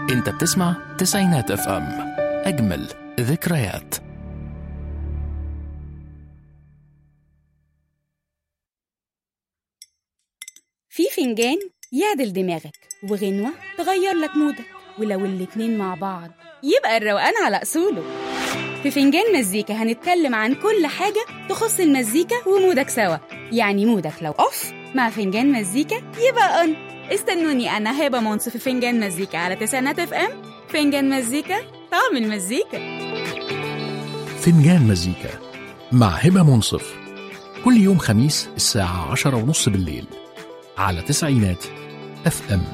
انت بتسمع تسعينات اف ام اجمل ذكريات في فنجان يعدل دماغك وغنوة تغير لك مودك ولو الاتنين مع بعض يبقى الروقان على أصوله في فنجان مزيكا هنتكلم عن كل حاجة تخص المزيكا ومودك سوا يعني مودك لو أوف مع فنجان مزيكا يبقى أون استنوني أنا هبة منصف في فنجان مزيكا على تسعينات اف ام فنجان مزيكا طعم المزيكا فنجان مزيكا مع هبة منصف كل يوم خميس الساعة عشرة ونص بالليل على تسعينات اف ام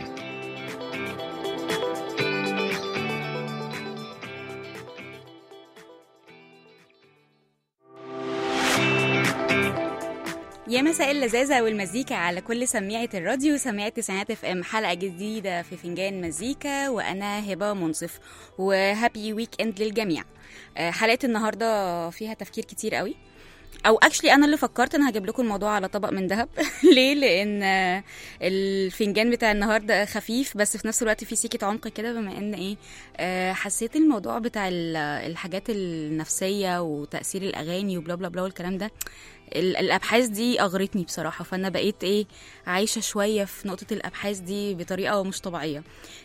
يا مساء اللذاذة والمزيكا على كل سميعة الراديو سميعة تسعينات اف ام حلقة جديدة في فنجان مزيكا وأنا هبة منصف وهابي ويك اند للجميع آه، حلقة النهاردة فيها تفكير كتير قوي او اكشلي انا اللي فكرت انا هجيب لكم الموضوع على طبق من ذهب ليه لان آه، الفنجان بتاع النهارده خفيف بس في نفس الوقت فيه سيكه عمق كده بما ان ايه آه، حسيت الموضوع بتاع ال- الحاجات النفسيه وتاثير الاغاني وبلا بلا بلا والكلام ده ال- الابحاث دي اغرتني بصراحه فانا بقيت ايه عايشه شويه في نقطه الابحاث دي بطريقه مش طبيعيه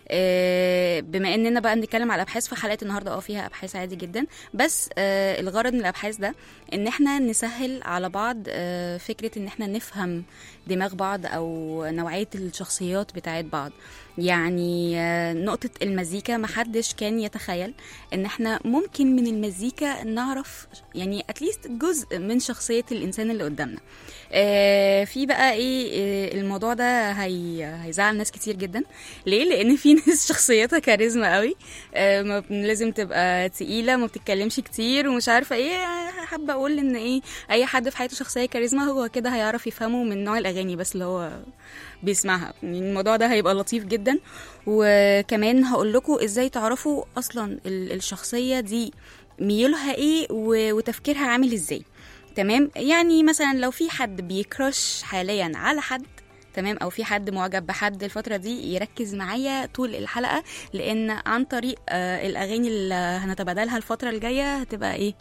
آه، بما اننا بقى بنتكلم على الابحاث فحلقه النهارده اه فيها ابحاث عادي جدا بس آه، الغرض من الابحاث ده ان احنا نسهل على بعض آه، فكره ان احنا نفهم دماغ بعض او نوعيه الشخصيات بتاعت بعض يعني آه، نقطه المزيكا محدش كان يتخيل ان احنا ممكن من المزيكا نعرف يعني اتليست جزء من شخصيه الانسان اللي قدامنا آه، في بقى ايه آه، الموضوع ده هي هيزعل ناس كتير جدا ليه لان في ناس شخصيتها كاريزما قوي آه، ما ب- لازم تبقى تقيله ما بتتكلمش كتير ومش عارفه ايه حابه اقول ان ايه اي حد في حياته شخصيه كاريزما هو كده هيعرف يفهمه من نوع الاغاني بس اللي هو بيسمعها يعني الموضوع ده هيبقى لطيف جدا وكمان هقول لكم ازاي تعرفوا اصلا ال- الشخصيه دي ميولها ايه و- وتفكيرها عامل ازاي تمام يعني مثلا لو في حد بيكرش حاليا على حد تمام او في حد معجب بحد الفتره دي يركز معايا طول الحلقه لان عن طريق آه الاغاني اللي هنتبادلها الفتره الجايه هتبقى ايه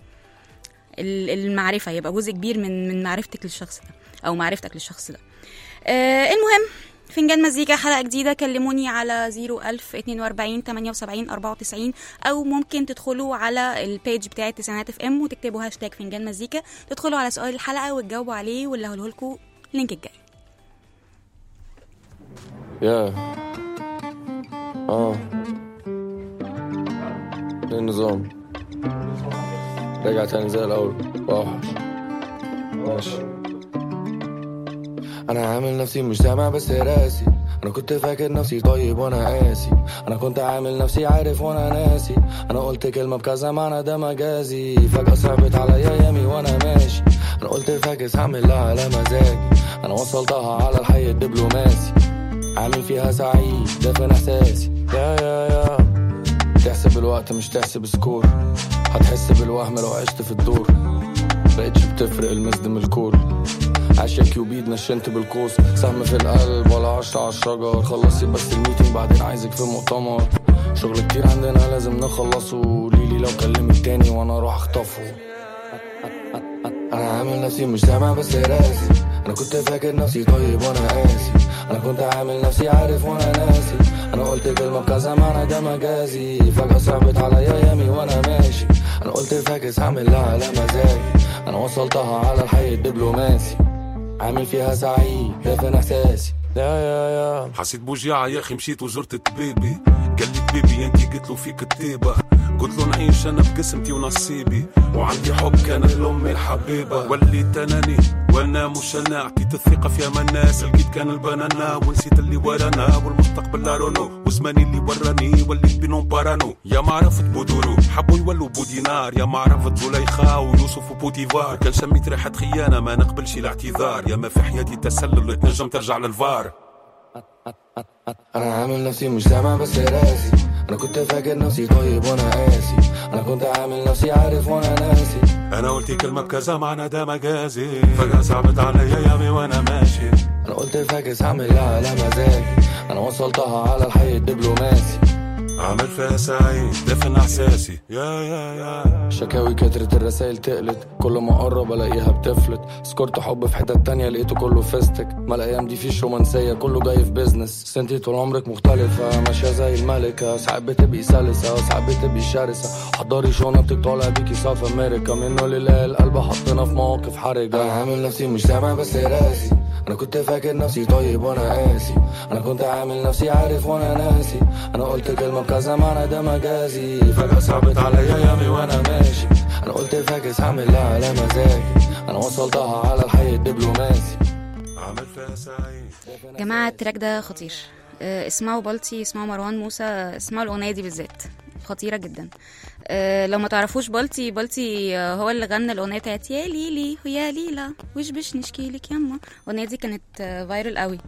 ال- المعرفه يبقى جزء كبير من من معرفتك للشخص ده او معرفتك للشخص ده آه المهم فنجان مزيكا حلقة جديدة كلموني على 01000 42 78 94 أو ممكن تدخلوا على البيج بتاعة تسعينات اف ام وتكتبوا هاشتاج فنجان مزيكا تدخلوا على سؤال الحلقة وتجاوبوا عليه واللي هقوله لكم اللينك الجاي يا اه ايه النظام رجع تاني زي الاول اوحش ماشي انا عامل نفسي مش سامع بس راسي انا كنت فاكر نفسي طيب وانا قاسي انا كنت عامل نفسي عارف وانا ناسي انا قلت كلمه بكذا معنى ده مجازي فجاه صعبت عليا يامي وانا ماشي انا قلت فاكس هعمل لها على مزاجي انا وصلتها على الحي الدبلوماسي عامل فيها سعيد دافن احساسي يا يا يا تحسب الوقت مش تحسب سكور هتحس بالوهم لو عشت في الدور بقتش بتفرق المزد من الكور عاشية كيوبيد نشنت بالقوس سهم في القلب ولا عشرة على الشجر خلصي بس الميتنج بعدين عايزك في مؤتمر شغل كتير عندنا لازم نخلصه ليلي لو كلمك تاني وانا اروح اخطفه انا عامل نفسي مش سامع بس راسي انا كنت فاكر نفسي طيب وانا قاسي انا كنت عامل نفسي عارف وانا ناسي انا قلت كلمه بكذا معنى ده مجازي فجاه صعبت عليا يامي وانا ماشي انا قلت فاكس هعمل لها على مزاجي انا وصلتها على الحي الدبلوماسي عامل فيها سعيد دافن احساسي يا يا يا حسيت بوجيعة يا اخي مشيت وزرت طبيبي قال لي طبيبي انت قلت له فيك كتيبة قلت له نعيش انا بقسمتي ونصيبي وعندي حب كانت لامي الحبيبة وليت اناني وانا مش انا عطيت الثقة في امان الناس لقيت كان البنانا ونسيت اللي ورانا والمستقبل لا رونو وزماني اللي وراني وليت بينهم بارانو يا ما عرفت بودورو حبوا يولوا بودينار يا ما عرفت زليخا ويوسف وبوتيفار كان شميت ريحة خيانة ما نقبلش الاعتذار يا ما في حياتي تسلل تنجم ترجع للفار انا عامل نفسي مش سامع بس راسي انا كنت فاكر نفسي طيب وانا قاسي انا كنت عامل نفسي عارف وانا ناسي انا قلت كلمة بكذا معنى ده مجازي فجأة صعبت عليا يامي وانا ماشي انا قلت فاكس هعمل لها على مزاجي انا وصلتها على الحي الدبلوماسي عامل فيها سعيد دفن احساسي يا يا يا شكاوي كترت الرسايل تقلت كل ما اقرب الاقيها بتفلت سكرت حب في حتة تانية لقيته كله فيستك ما الايام دي فيش رومانسية كله جاي في بيزنس بس انتي طول عمرك مختلفة ماشية زي الملكة ساعات بتبقي سلسة ساعات بتبقي شرسة حضري شنطك طالع بيكي ساف امريكا منه لله القلب حطينا في مواقف حرجة انا عامل نفسي مش سامع بس راسي انا كنت فاكر نفسي طيب وانا قاسي انا كنت عامل نفسي عارف وانا ناسي انا قلت كلمة بكذا معنى ده مجازي فجأة صعبت عليا يامي وانا ماشي انا قلت فاكس هعملها على مزاجي انا وصلتها على الحي الدبلوماسي عامل فيها سعيد جماعة التراك ده خطير آه، اسمعوا بالتي اسمعوا مروان موسى اسمعوا الأغنية دي بالذات خطيرة جدا آه، لو ما تعرفوش بالتي بالتي آه، هو اللي غنى الأغنية بتاعت يا ليلي ويا ليلى وش بش نشكي لك يما الأغنية دي كانت آه، فايرل قوي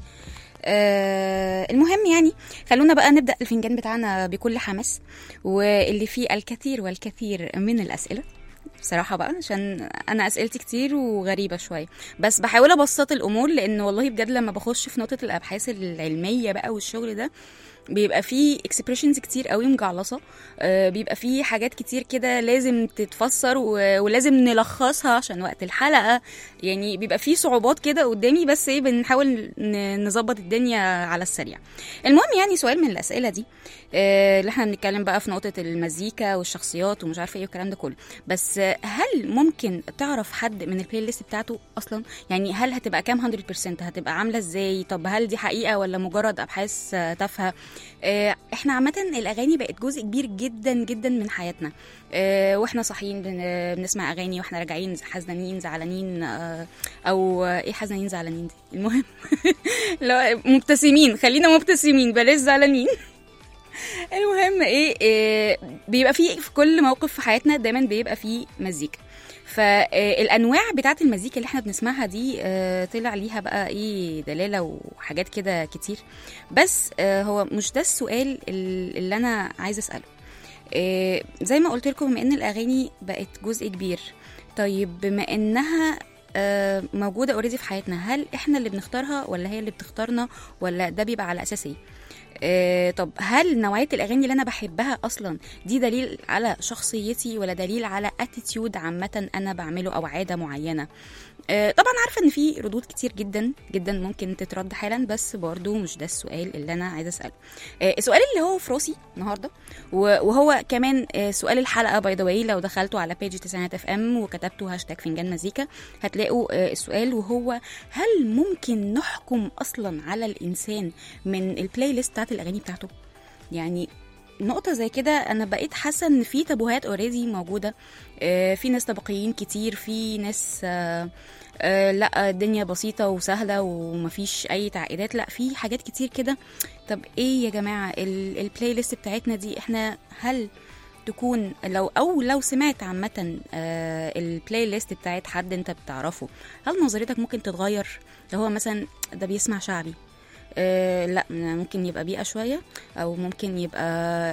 آه المهم يعني خلونا بقى نبدأ الفنجان بتاعنا بكل حماس واللي فيه الكثير والكثير من الأسئلة بصراحة بقى عشان أنا أسئلتي كتير وغريبة شوية بس بحاول أبسط الأمور لأن والله بجد لما بخش في نقطة الأبحاث العلمية بقى والشغل ده بيبقى فيه اكسبريشنز كتير قوي مجعلصه آه، بيبقى فيه حاجات كتير كده لازم تتفسر و- ولازم نلخصها عشان وقت الحلقه يعني بيبقى فيه صعوبات كده قدامي بس ايه بنحاول ن- نظبط الدنيا على السريع المهم يعني سؤال من الاسئله دي آه، اللي احنا بنتكلم بقى في نقطه المزيكا والشخصيات ومش عارفه ايه والكلام ده كله بس آه، هل ممكن تعرف حد من البلاي ليست بتاعته اصلا يعني هل هتبقى كام 100% هتبقى عامله ازاي طب هل دي حقيقه ولا مجرد ابحاث آه، تافهه آه، احنا عامه الاغاني بقت جزء كبير جدا جدا من حياتنا آه، واحنا صاحيين بن- بنسمع اغاني واحنا راجعين حزنانين زعلانين آه، او آه، ايه حزنانين زعلانين دي المهم لو مبتسمين خلينا مبتسمين بلاش زعلانين المهم ايه, إيه بيبقى فيه في كل موقف في حياتنا دايما بيبقى فيه مزيكا فالانواع بتاعت المزيكا اللي احنا بنسمعها دي آه، طلع ليها بقى ايه دلاله وحاجات كده كتير بس آه، هو مش ده السؤال ال- اللي انا عايزه اساله آه، زي ما قلت لكم بما ان الاغاني بقت جزء كبير طيب بما انها آه، موجوده اوريدي في حياتنا هل احنا اللي بنختارها ولا هي اللي بتختارنا ولا ده بيبقى على اساس ايه آه، طب هل نوعيه الاغاني اللي انا بحبها اصلا دي دليل على شخصيتي ولا دليل على اتيتيود عامه انا بعمله او عاده معينه آه، طبعا عارفه ان في ردود كتير جدا جدا ممكن تترد حالا بس برضو مش ده السؤال اللي انا عايزه اساله آه، السؤال اللي هو في راسي النهارده و- وهو كمان آه، سؤال الحلقه باي ذا واي لو دخلتوا على بيج تسعينات اف ام وكتبتوا هاشتاج فنجان مزيكا هتلاقوا آه، السؤال وهو هل ممكن نحكم اصلا على الانسان من البلاي ليست بتاعت الاغاني بتاعته يعني نقطة زي كده أنا بقيت حاسة إن في تابوهات اوريدي موجودة آه، في ناس طبقيين كتير في ناس آه، آه، لا الدنيا بسيطة وسهلة ومفيش أي تعقيدات لا في حاجات كتير كده طب إيه يا جماعة ال- البلاي ليست بتاعتنا دي إحنا هل تكون لو او لو سمعت عامه آه، البلاي ليست بتاعت حد انت بتعرفه هل نظرتك ممكن تتغير لو هو مثلا ده بيسمع شعبي آه لا ممكن يبقى بيئة شوية أو ممكن يبقى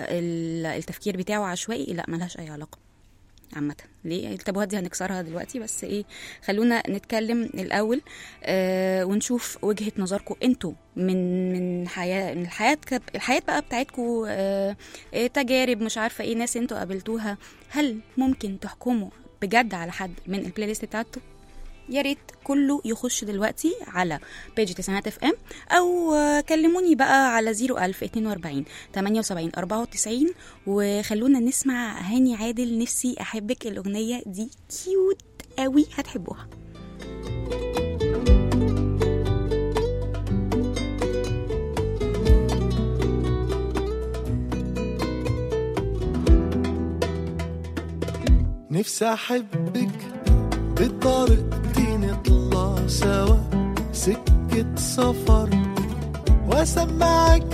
ال- التفكير بتاعه عشوائي لا ملهاش أي علاقة عامة ليه التابوهات دي هنكسرها دلوقتي بس ايه خلونا نتكلم الأول آه ونشوف وجهة نظركم انتوا من من حياة من الحياة كب- الحياة بقى بتاعتكم آه آه، تجارب مش عارفة ايه ناس انتوا قابلتوها هل ممكن تحكموا بجد على حد من البلاي ليست بتاعته يا ريت كله يخش دلوقتي على بيج تسعينات اف ام او آه، كلموني بقى على 01042 78 94 وخلونا نسمع هاني عادل نفسي احبك الاغنيه دي كيوت قوي هتحبوها نفسي احبك بطريقتي نطلع سوا سكة سفر واسمعك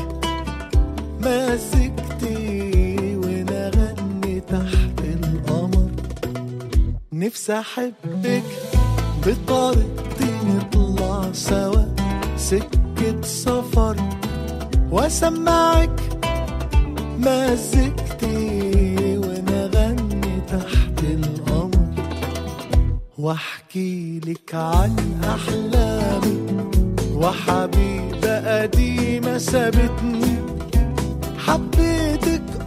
مزيكتي ونغني تحت القمر نفسي احبك بطريقتي نطلع سوا سكة سفر واسمعك مزيكتي ونغني تحت القمر واحكي لك عن احلامي وحبيبة قديمة سابتني حبيتك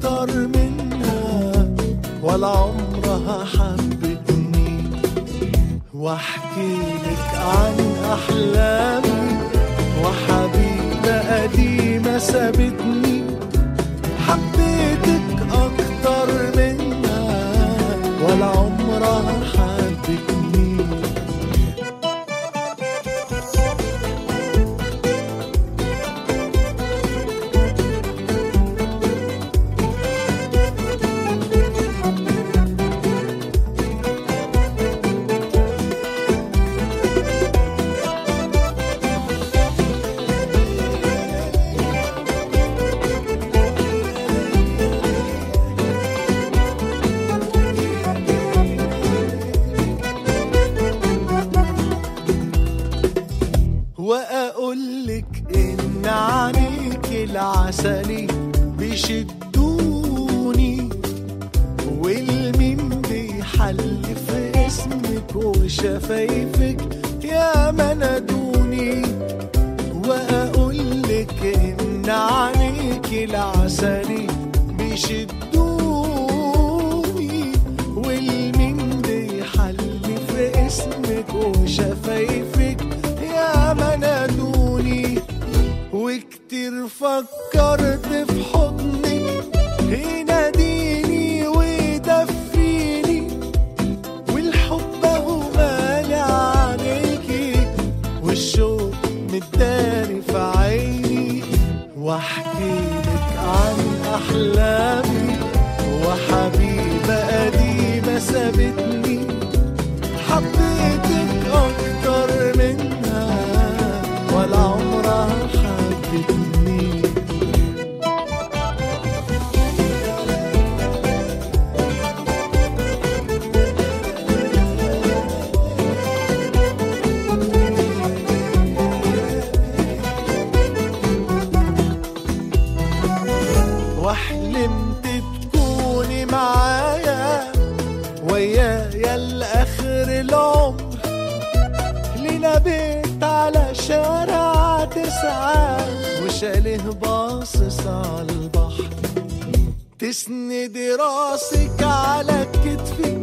اكتر منها ولا عمرها حبتني واحكي لك عن احلامي وحبيبه قديمه سابتني حبيتك اكتر منها ولا عمرها حبتني واقولك ان عليك العسلي بيشدوني والمين بيحلف اسمك وشفايفك يا منادوني واقولك ان عليك العسلي بيشدوني والمين بيحلف اسمك وشفايفك يا منادوني وكتير فكرت في حضنك يناديني ويدفيني والحب اهو غالي عليكي والشوق متداري في عيني واحكي لك عن احلامي وحبيبه قديمه سابتني حبيتك اكتر منها ولا عمرها حبتني وحلمت تكوني معايا ويايا لاخر العمر لينا بيت على شارع تسعة وشاله باصص على البحر تسندي راسك على كتفي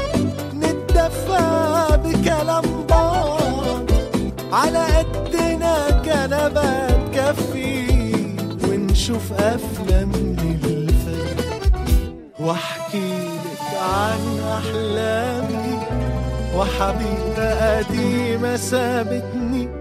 نتدفى بكلام بعض على قدنا كنبة تكفي ونشوف أفلام للفجر واحكي لك عن أحلامي وحبيبة قديمة سابتني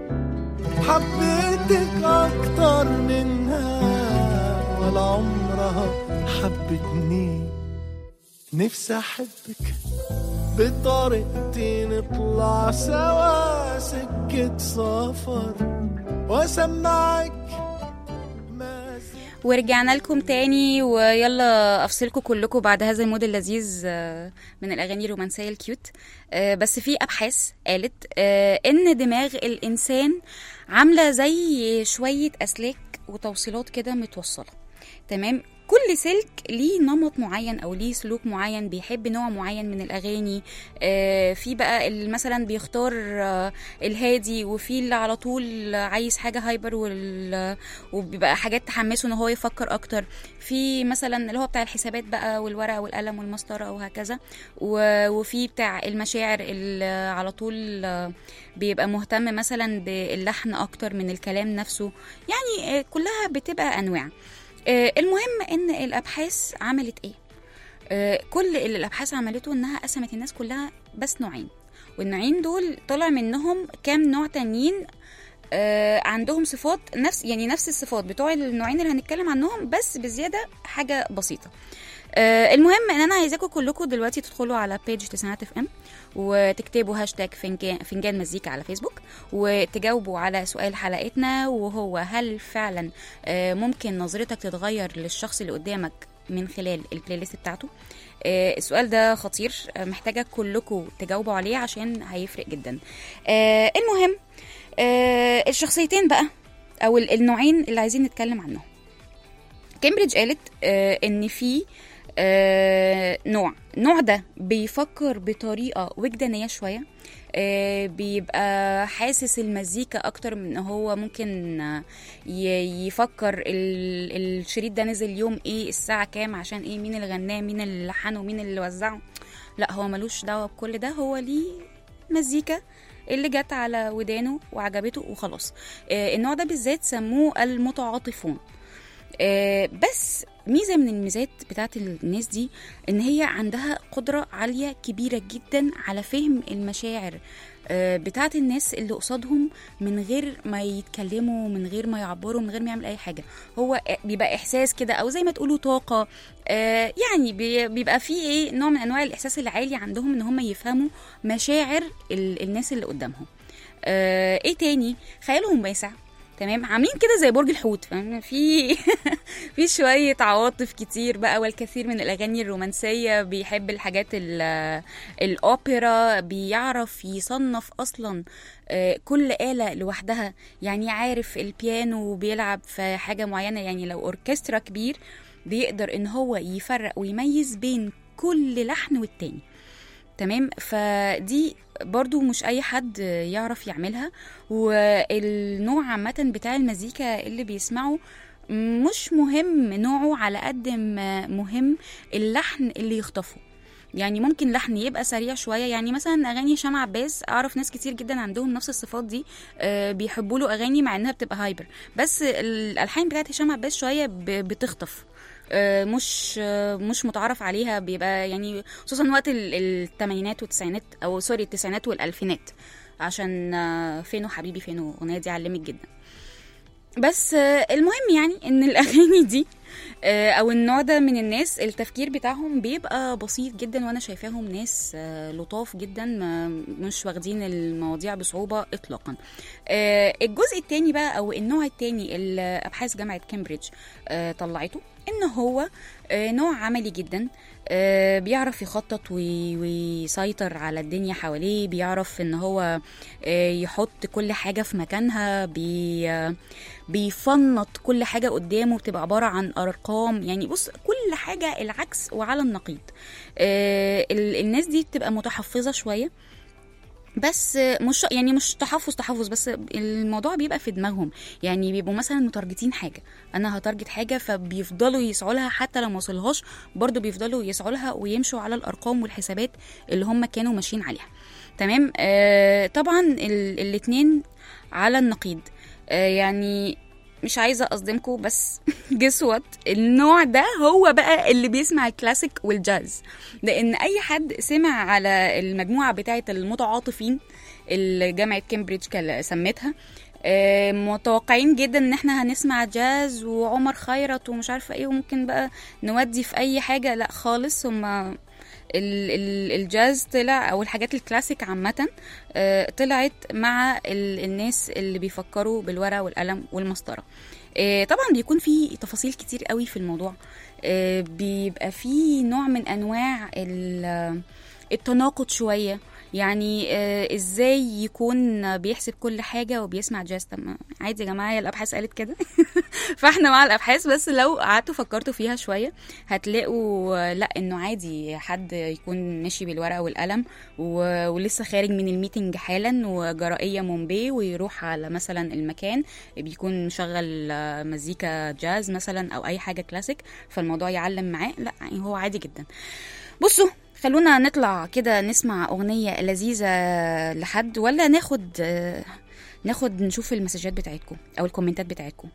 حبيتك أكتر منها ولا عمرها حبتني نفسي أحبك بطريقتي نطلع سوا سكة سفر وأسمعك مزيكا ورجعنا لكم تاني ويلا افصلكم كلكم بعد هذا المود اللذيذ آه، من الاغاني الرومانسيه الكيوت آه، بس في ابحاث قالت آه، ان دماغ الانسان عامله زي شويه اسلاك وتوصيلات كده متوصله تمام كل سلك ليه نمط معين او ليه سلوك معين بيحب نوع معين من الاغاني آه، في بقى اللي مثلا بيختار آه، الهادي وفي اللي على طول عايز حاجه هايبر وال... وبيبقى حاجات تحمسه ان هو يفكر اكتر في مثلا اللي هو بتاع الحسابات بقى والورقه والقلم والمسطره وهكذا و... وفي بتاع المشاعر اللي على طول آه، بيبقى مهتم مثلا باللحن اكتر من الكلام نفسه يعني آه، كلها بتبقى انواع آه، المهم ان الابحاث عملت ايه آه، كل اللي الابحاث عملته انها قسمت الناس كلها بس نوعين والنوعين دول طلع منهم كام نوع تانيين آه، عندهم صفات نفس يعني نفس الصفات بتوع النوعين اللي هنتكلم عنهم بس بزياده حاجه بسيطه آه، المهم ان انا عايزاكم كلكم دلوقتي تدخلوا على بيج تسعينات اف ام وتكتبوا هاشتاج فنجان, فنجان مزيكا على فيسبوك وتجاوبوا على سؤال حلقتنا وهو هل فعلا آه، ممكن نظرتك تتغير للشخص اللي قدامك من خلال البلاي ليست بتاعته آه، السؤال ده خطير آه، محتاجة كلكم تجاوبوا عليه عشان هيفرق جدا آه، المهم آه، الشخصيتين بقى او ال- النوعين اللي عايزين نتكلم عنهم كامبريدج قالت آه، ان في آه نوع النوع ده بيفكر بطريقه وجدانيه شويه آه بيبقى حاسس المزيكا اكتر من ان هو ممكن آه، ي- يفكر ال- الشريط ده نزل يوم ايه الساعه كام عشان ايه مين اللي غناه مين اللي لحنه مين اللي وزعه لا هو ملوش دعوه بكل ده هو ليه مزيكا اللي جت على ودانه وعجبته وخلاص آه النوع ده بالذات سموه المتعاطفون آه، بس ميزه من الميزات بتاعت الناس دي ان هي عندها قدره عاليه كبيره جدا على فهم المشاعر آه، بتاعت الناس اللي قصادهم من غير ما يتكلموا من غير ما يعبروا من غير ما يعمل اي حاجه هو بيبقى احساس كده او زي ما تقولوا طاقه آه، يعني بي- بيبقى فيه ايه نوع من انواع الاحساس العالي عندهم ان هم يفهموا مشاعر ال- الناس اللي قدامهم آه، ايه تاني خيالهم واسع تمام عاملين كده زي برج الحوت فاهم في في شويه عواطف كتير بقى والكثير من الاغاني الرومانسيه بيحب الحاجات ال- الاوبرا بيعرف يصنف اصلا آه، كل آلة لوحدها يعني عارف البيانو بيلعب في حاجة معينة يعني لو أوركسترا كبير بيقدر إن هو يفرق ويميز بين كل لحن والتاني تمام فدي برضو مش اي حد يعرف يعملها والنوع عامة بتاع المزيكا اللي بيسمعه مش مهم نوعه على قد ما مهم اللحن اللي يخطفه يعني ممكن لحن يبقى سريع شويه يعني مثلا اغاني هشام عباس اعرف ناس كتير جدا عندهم نفس الصفات دي آه، بيحبوا له اغاني مع انها بتبقى هايبر بس الالحان بتاعت هشام عباس شويه ب- بتخطف آه، مش آه، مش متعارف عليها بيبقى يعني خصوصا وقت ال- الثمانينات والتسعينات او سوري التسعينات والالفينات عشان آه، فينه حبيبي فينه اغنيه دي علمت جدا بس آه، المهم يعني ان الاغاني دي آه، او النوع ده من الناس التفكير بتاعهم بيبقى بسيط جدا وانا شايفاهم ناس آه، لطاف جدا ما مش واخدين المواضيع بصعوبه اطلاقا آه، الجزء التاني بقى او النوع التاني اللي ابحاث جامعه كامبريدج آه، طلعته ان هو آه، نوع عملي جدا آه، بيعرف يخطط وي- ويسيطر على الدنيا حواليه بيعرف ان هو آه، يحط كل حاجه في مكانها بي آه، بيفنط كل حاجه قدامه بتبقى عباره عن ارقام يعني بص كل حاجه العكس وعلى النقيض آه، ال- الناس دي بتبقى متحفظه شويه بس مش يعني مش تحفظ تحفظ بس الموضوع بيبقى في دماغهم يعني بيبقوا مثلا متارجتين حاجه انا هتارجت حاجه فبيفضلوا يسعوا لها حتى لو ما وصلهاش برضو بيفضلوا يسعوا لها ويمشوا على الارقام والحسابات اللي هم كانوا ماشيين عليها تمام آه طبعا ال- الاتنين على النقيض آه يعني مش عايزه اصدمكم بس جس وات النوع ده هو بقى اللي بيسمع الكلاسيك والجاز لان اي حد سمع على المجموعه بتاعه المتعاطفين اللي جامعه كامبريدج كان- سمتها آه، متوقعين جدا ان احنا هنسمع جاز وعمر خيرت ومش عارفه ايه وممكن بقى نودي في اي حاجه لا خالص هما ال- ال- الجاز طلع او الحاجات الكلاسيك عامه آه، طلعت مع ال- الناس اللي بيفكروا بالورقه والقلم والمسطره آه، طبعا بيكون في تفاصيل كتير قوي في الموضوع آه، بيبقى في نوع من انواع ال- التناقض شويه يعني آه، ازاي يكون بيحسب كل حاجه وبيسمع جاز طب ما عادي يا جماعه هي الابحاث قالت كده فاحنا مع الابحاث بس لو قعدتوا فكرتوا فيها شويه هتلاقوا آه، لا انه عادي حد يكون ماشي بالورقه والقلم و- ولسه خارج من الميتنج حالا وجرائيه مومبي ويروح على مثلا المكان بيكون مشغل آه، مزيكا جاز مثلا او اي حاجه كلاسيك فالموضوع يعلم معاه لا يعني هو عادي جدا بصوا خلونا نطلع كده نسمع أغنية لذيذة لحد ولا ناخد آه، ناخد نشوف المسجات بتاعتكم أو الكومنتات بتاعتكم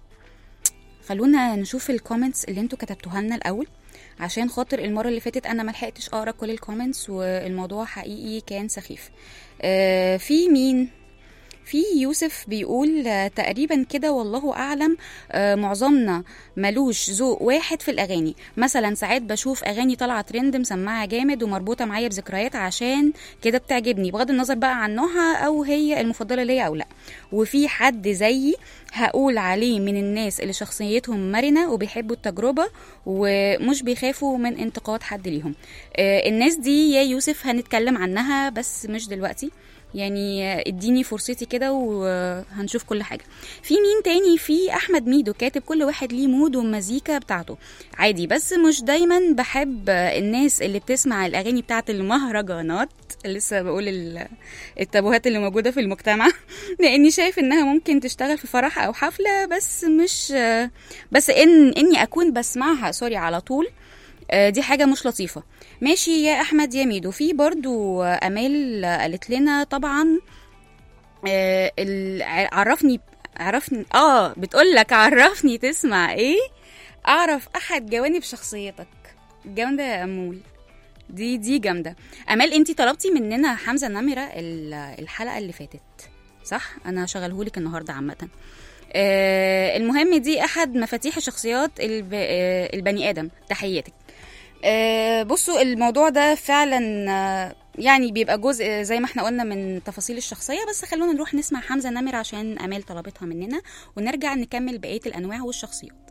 خلونا نشوف الكومنتس اللي انتوا كتبتوها لنا الأول عشان خاطر المرة اللي فاتت أنا ملحقتش أقرأ كل الكومنتس والموضوع حقيقي كان سخيف آه، في مين في يوسف بيقول آه، تقريبا كده والله اعلم آه، معظمنا ملوش ذوق واحد في الاغاني مثلا ساعات بشوف اغاني طالعه ترند مسمعه جامد ومربوطه معايا بذكريات عشان كده بتعجبني بغض النظر بقى عن نوعها او هي المفضله ليا او لا وفي حد زيي هقول عليه من الناس اللي شخصيتهم مرنه وبيحبوا التجربه ومش بيخافوا من انتقاد حد ليهم آه، الناس دي يا يوسف هنتكلم عنها بس مش دلوقتي يعني آه، اديني فرصتي كده وهنشوف كل حاجه في مين تاني في احمد ميدو كاتب كل واحد ليه مود ومزيكا بتاعته عادي بس مش دايما بحب آه، الناس اللي بتسمع الاغاني بتاعت المهرجانات لسه بقول ال- التابوهات اللي موجوده في المجتمع لاني شايف انها ممكن تشتغل في فرح او حفله بس مش آه، بس ان اني اكون بسمعها سوري على طول آه، دي حاجة مش لطيفة ماشي يا أحمد يا ميدو في برضو آه، أمال آه، قالت لنا طبعا آه، ال- ع- عرفني عرفني اه بتقول لك عرفني تسمع ايه اعرف احد جوانب شخصيتك جامده يا امول دي دي جامده امال انتي طلبتي مننا حمزه نمره ال- الحلقه اللي فاتت صح انا شغلهولك النهارده عامه آه المهم دي احد مفاتيح الشخصيات الب... آه البني ادم تحياتك آه بصوا الموضوع ده فعلا آه يعني بيبقى جزء آه، زي ما احنا قلنا من تفاصيل الشخصيه بس خلونا نروح نسمع حمزه نمر عشان امال طلبتها مننا ونرجع نكمل بقيه الانواع والشخصيات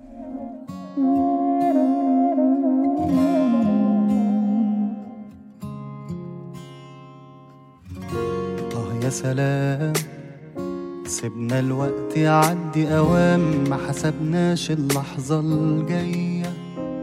آه يا سلام سيبنا الوقت يعدي أوام ما حسبناش اللحظة الجاية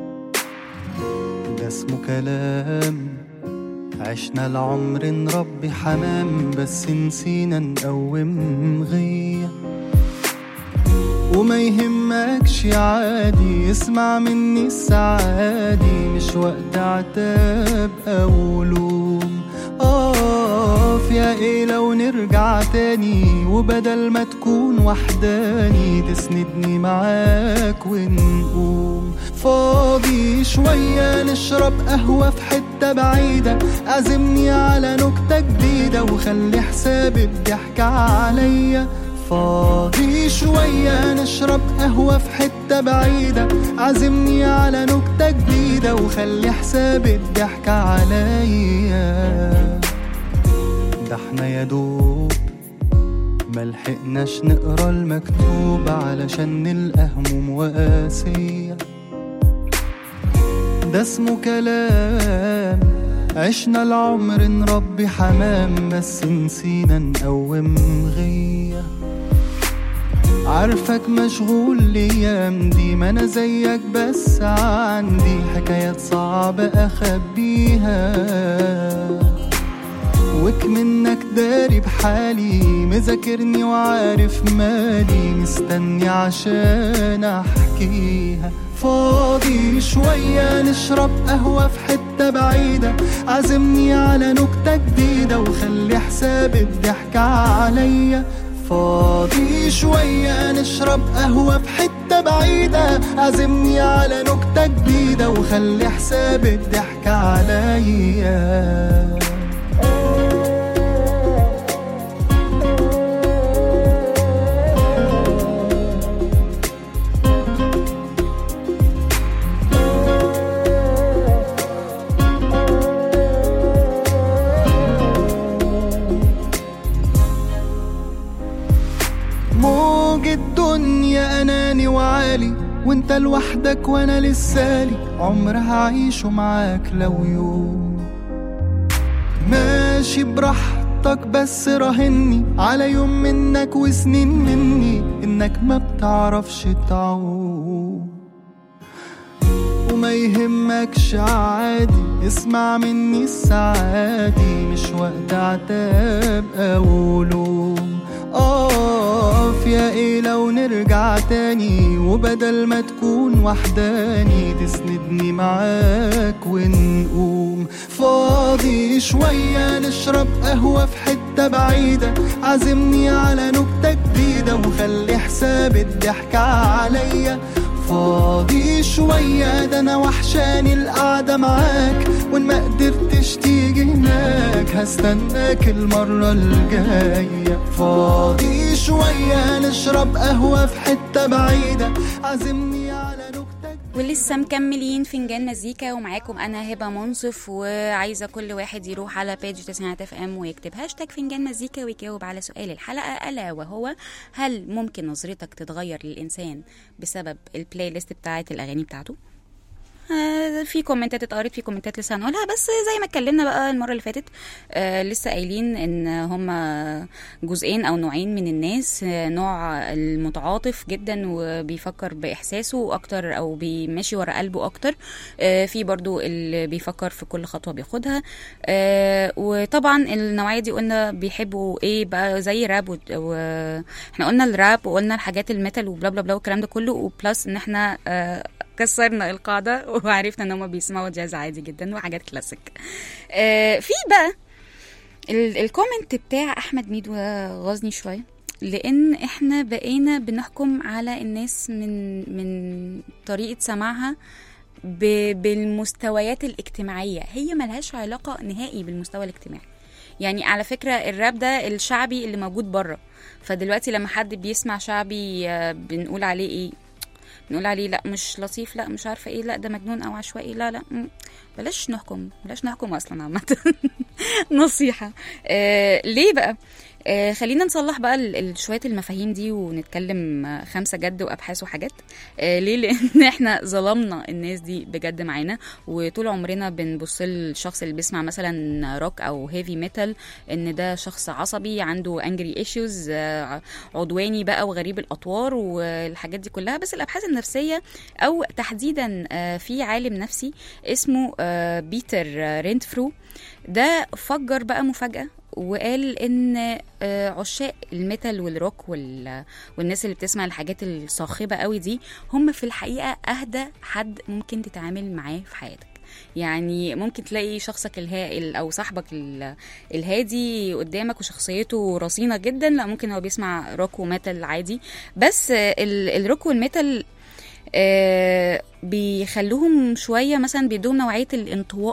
ده اسمه كلام عشنا العمر نربي حمام بس نسينا نقوم غيه وما يهمكش عادي اسمع مني السعادي مش وقت عتاب او لوم اقف يا ايه لو نرجع تاني وبدل ما تكون وحداني تسندني معاك ونقوم فاضي شوية نشرب قهوة في حتة بعيدة عزمني على نكتة جديدة وخلي حساب الضحك عليا فاضي شوية نشرب قهوة في حتة بعيدة عزمني على نكتة جديدة وخلي حساب الضحك عليا ده احنا يا دوب ملحقناش نقرا المكتوب علشان نلقى هموم وقاسية ده اسمه كلام عشنا العمر نربي حمام بس نسينا نقوم غيه عارفك مشغول الايام دي ما انا زيك بس عندي حكايات صعبة اخبيها وك منك داري بحالي مذاكرني وعارف مالي مستني عشان احكيها فاضي شوية نشرب قهوة في حتة بعيدة عزمني على نكتة جديدة وخلي حساب الضحك عليا فاضي شوية نشرب قهوة في حتة بعيدة عزمني على نكتة جديدة وخلي حساب الضحك عليا موج الدنيا اناني وعالي وانت لوحدك وانا لسالي عمر هعيشه معاك لو يوم ماشي براحتك بس راهني على يوم منك وسنين مني انك ما بتعرفش تعوم وما يهمكش عادي اسمع مني السعادي مش وقت عتاب او لوم اقف يا ايه لو نرجع تاني وبدل ما تكون وحداني تسندني معاك ونقوم فاضي شوية نشرب قهوة في حتة بعيدة عزمني على نكتة جديدة وخلي حساب الضحك عليا فاضي شوية ده أنا وحشاني القعدة معاك وإن ما قدرتش تيجي هناك هستناك المرة الجاية فاضي شوية نشرب قهوة في حتة بعيدة عزمني على نكتة ولسه مكملين فنجان مزيكا ومعاكم انا هبه منصف وعايزه كل واحد يروح على بيج تسعينات اف ام ويكتب هاشتاج فنجان مزيكا ويجاوب على سؤال الحلقه الا وهو هل ممكن نظرتك تتغير للانسان بسبب البلاي ليست بتاعه الاغاني بتاعته آه، في كومنتات اتقرت في كومنتات لسه هنقولها بس زي ما اتكلمنا بقى المره اللي فاتت آه، لسه قايلين ان هما جزئين او نوعين من الناس آه، نوع المتعاطف جدا وبيفكر باحساسه اكتر او بيمشي ورا قلبه اكتر آه، في برضو اللي بيفكر في كل خطوه بياخدها آه، وطبعا النوعيه دي قلنا بيحبوا ايه بقى زي راب و... و... احنا قلنا الراب وقلنا الحاجات الميتال وبلا بلا بلا والكلام ده كله وبلس ان احنا آه، كسرنا القاعده وعرفنا ان هم بيسمعوا جاز عادي جدا وحاجات كلاسيك آه، في بقى ال- الكومنت بتاع احمد ميدو غاظني شويه لان احنا بقينا بنحكم على الناس من من طريقه سماعها ب- بالمستويات الاجتماعيه هي ملهاش علاقه نهائي بالمستوى الاجتماعي يعني على فكره الراب ده الشعبي اللي موجود بره فدلوقتي لما حد بيسمع شعبي آه، بنقول عليه ايه نقول عليه لا مش لطيف لا مش عارفه ايه لا ده مجنون او عشوائي لا لا م. بلاش نحكم بلاش نحكم اصلا عامه نصيحه آه ليه بقى آه خلينا نصلح بقى ال- ال- شويه المفاهيم دي ونتكلم آه، خمسه جد وابحاث وحاجات آه ليه لان احنا ظلمنا الناس دي بجد معانا وطول عمرنا بنبص للشخص اللي بيسمع مثلا روك او هيفي ميتال ان ده شخص عصبي عنده انجري ايشوز عدواني بقى وغريب الاطوار والحاجات دي كلها بس الابحاث النفسيه او تحديدا آه، في عالم نفسي اسمه آه، بيتر آه، رينتفرو ده فجر بقى مفاجاه وقال ان آه، عشاق الميتال والروك وال... والناس اللي بتسمع الحاجات الصاخبه قوي دي هم في الحقيقه اهدى حد ممكن تتعامل معاه في حياتك يعني ممكن تلاقي شخصك الهائل او صاحبك ال- الهادي قدامك وشخصيته رصينه جدا لا ممكن هو بيسمع روك وميتال عادي بس آه، ال- الروك والميتال آه، بيخلوهم شويه مثلا بيدوهم نوعيه الانطواء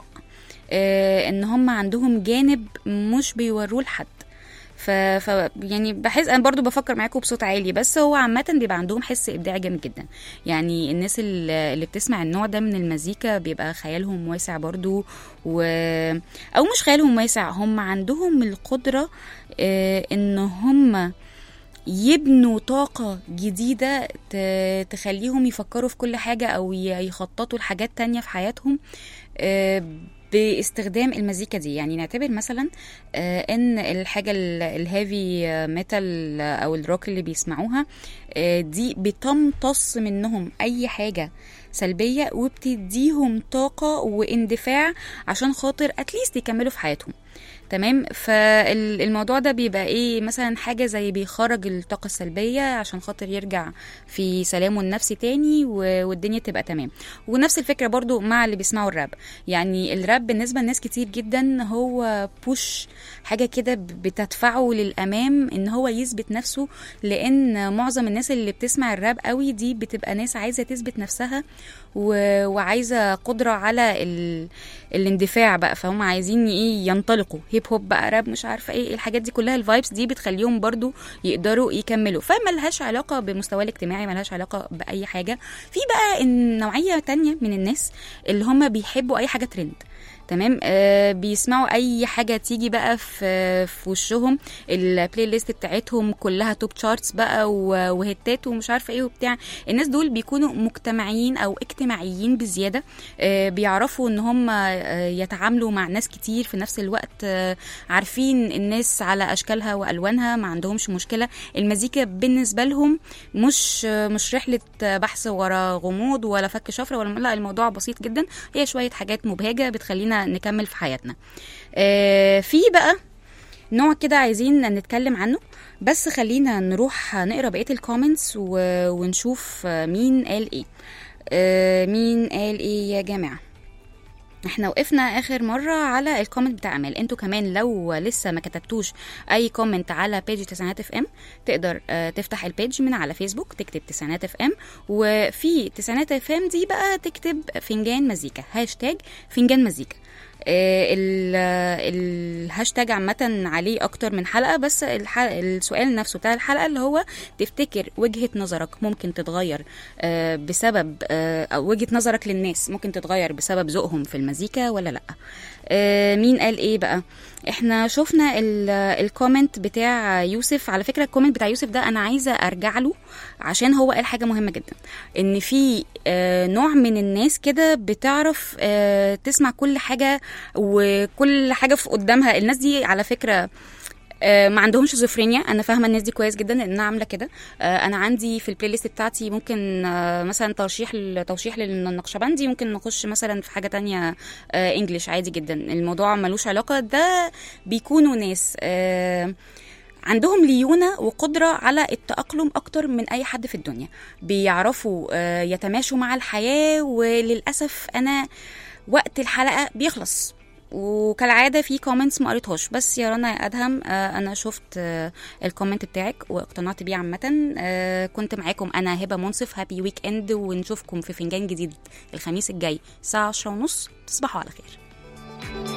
آه، ان هم عندهم جانب مش بيوروه لحد ف... ف يعني بحس انا برضو بفكر معاكم بصوت عالي بس هو عامه بيبقى عندهم حس ابداعي جامد جدا يعني الناس اللي اللي بتسمع النوع ده من المزيكا بيبقى خيالهم واسع برضو و... او مش خيالهم واسع هم عندهم القدره آه، ان هم يبنوا طاقة جديدة ت- تخليهم يفكروا في كل حاجة أو ي- يخططوا لحاجات تانية في حياتهم آه، باستخدام المزيكا دي يعني نعتبر مثلا آه، ان الحاجة ال- الهيفي آه، ميتال آه، او الروك اللي بيسمعوها آه، دي بتمتص منهم اي حاجة سلبية وبتديهم طاقة واندفاع عشان خاطر اتليست يكملوا في حياتهم تمام فالموضوع ده بيبقى ايه مثلا حاجه زي بيخرج الطاقه السلبيه عشان خاطر يرجع في سلامه النفسي تاني و- والدنيا تبقى تمام ونفس الفكره برضو مع اللي بيسمعوا الراب يعني الراب بالنسبه لناس كتير جدا هو بوش حاجه كده ب- بتدفعه للامام ان هو يثبت نفسه لان معظم الناس اللي بتسمع الراب قوي دي بتبقى ناس عايزه تثبت نفسها و... وعايزه قدره على ال... الاندفاع بقى فهم عايزين ايه ينطلقوا هيب هوب بقى راب مش عارفه ايه الحاجات دي كلها الفايبس دي بتخليهم برضو يقدروا يكملوا فملهاش علاقه بمستواه الاجتماعي ملهاش علاقه باي حاجه في بقى النوعيه تانية من الناس اللي هم بيحبوا اي حاجه ترند تمام آه بيسمعوا اي حاجه تيجي بقى في في وشهم البلاي ليست بتاعتهم كلها توب تشارتس بقى و- وهتات ومش عارفه ايه وبتاع الناس دول بيكونوا مجتمعيين او اجتماعيين بزياده آه بيعرفوا ان هم آه يتعاملوا مع ناس كتير في نفس الوقت آه عارفين الناس على اشكالها والوانها ما عندهمش مشكله المزيكا بالنسبه لهم مش آه مش رحله آه، بحث ورا غموض ولا فك شفره ولا لا الموضوع بسيط جدا هي شويه حاجات مبهجه بتخلينا نكمل في حياتنا آه في بقى نوع كده عايزين نتكلم عنه بس خلينا نروح نقرا بقيه الكومنتس و- ونشوف آه، مين قال ايه آه، مين قال ايه يا جماعه احنا وقفنا اخر مره على الكومنت بتاع امال انتوا كمان لو لسه ما كتبتوش اي كومنت على بيج تسعينات اف ام تقدر آه، تفتح البيج من على فيسبوك تكتب تسعينات اف ام وفي تسعينات اف ام دي بقى تكتب فنجان مزيكا هاشتاج فنجان مزيكا آه، ال- الهاشتاج عامة عليه أكتر من حلقة بس الح- السؤال نفسه بتاع الحلقة اللي هو تفتكر وجهة نظرك ممكن تتغير آه، بسبب آه، أو وجهة نظرك للناس ممكن تتغير بسبب ذوقهم في المزيكا ولا لأ آه، مين قال ايه بقى احنا شفنا ال- الكومنت بتاع يوسف على فكره الكومنت بتاع يوسف ده انا عايزه ارجع له عشان هو قال حاجه مهمه جدا ان في آه، نوع من الناس كده بتعرف آه، تسمع كل حاجه وكل حاجه في قدامها الناس دي على فكره آه، ما عندهمش شيزوفرينيا انا فاهمه الناس دي كويس جدا لان انا عامله كده آه، انا عندي في البلاي ليست بتاعتي ممكن آه، مثلا ترشيح توشيح للنقشبندي ممكن نخش مثلا في حاجه تانية آه، انجليش عادي جدا الموضوع ملوش علاقه ده بيكونوا ناس آه، عندهم ليونة وقدرة على التأقلم أكتر من أي حد في الدنيا بيعرفوا آه، يتماشوا مع الحياة وللأسف أنا وقت الحلقة بيخلص وكالعادة في كومنتس ما قريتهاش بس يا رنا يا أدهم آه، أنا شفت آه، الكومنت بتاعك واقتنعت بيه عامة آه، كنت معاكم أنا هبة منصف هابي ويك إند ونشوفكم في فنجان جديد الخميس الجاي الساعة 10 ونص تصبحوا على خير